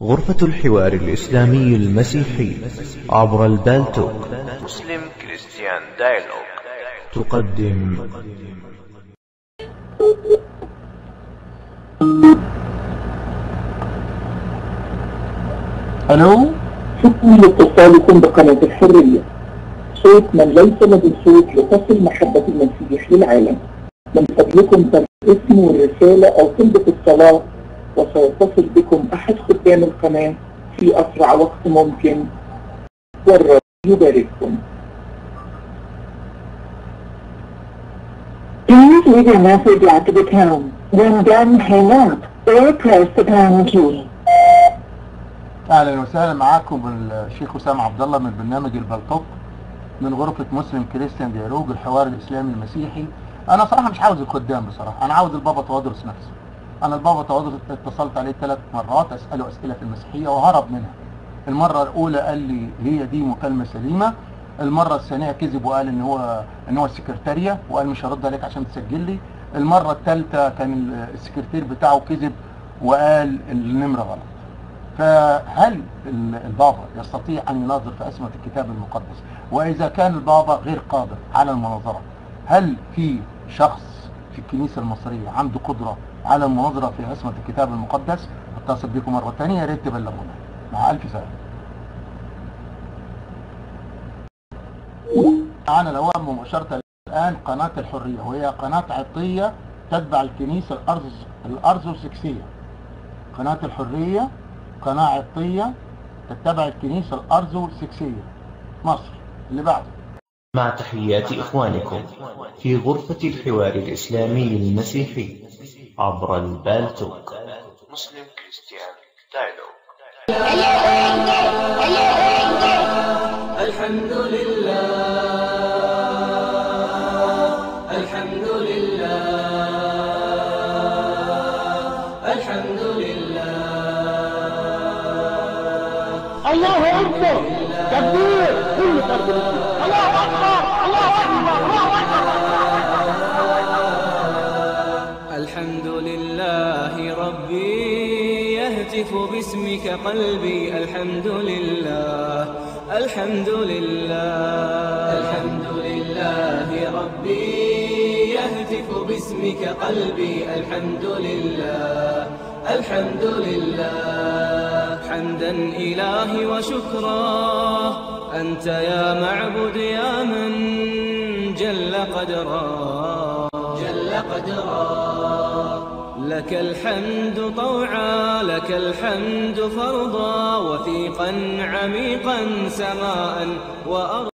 غرفة الحوار الإسلامي المسيحي عبر البالتوك مسلم كريستيان دايلوج تقدم الو شكرا لاتصالكم بقناة الحرية صوت من ليس له صوت لتصل محبة المسيح للعالم من فضلكم ترك اسم والرسالة أو طلبة الصلاة وسيتصل بكم أحد خدام القناة في أسرع وقت ممكن والرب يبارككم Please leave your message after the tone. When done, hang up or press the pound key. اهلا وسهلا معاكم الشيخ اسامه عبد الله من برنامج البلطوك من غرفه مسلم كريستيان ديالوج الحوار الاسلامي المسيحي انا صراحه مش عاوز الخدام بصراحه انا عاوز البابا توادرس نفسه انا البابا توادرس اتصلت عليه ثلاث مرات اساله اسئله في المسيحيه وهرب منها المره الاولى قال لي هي دي مكالمه سليمه المره الثانيه كذب وقال ان هو ان هو السكرتاريه وقال مش هرد عليك عشان تسجل لي المره الثالثه كان السكرتير بتاعه كذب وقال النمره غلط فهل البابا يستطيع أن يناظر في أسمة الكتاب المقدس وإذا كان البابا غير قادر على المناظرة هل في شخص في الكنيسة المصرية عنده قدرة على المناظرة في أسمة الكتاب المقدس اتصل بكم مرة ثانية يا ريت تبلغونا مع ألف سلامة معنا الأوام مباشرة الآن قناة الحرية وهي قناة عطية تتبع الكنيسة الأرز الأرثوذكسية قناة الحرية قناة عطية تتبع الكنيسة الأرثوذكسية مصر اللي بعده مع تحيات إخوانكم في غرفة الحوار الإسلامي المسيحي عبر البالتوك مسلم كريستيان دايلوج الحمد لله الحمد لله الحمد لله الله أكبر تكبير كل فرد الله أكبر الله أكبر الله أكبر الحمد لله ربي يهتف باسمك قلبي الحمد لله الحمد لله الحمد لله ربي يهتف باسمك قلبي الحمد لله الحمد لله حمدا إلهي وشكرا أنت يا معبد يا من جل قدرا جل قدرا لك الحمد طوعا لك الحمد فرضا وثيقا عميقا سماء وأرضا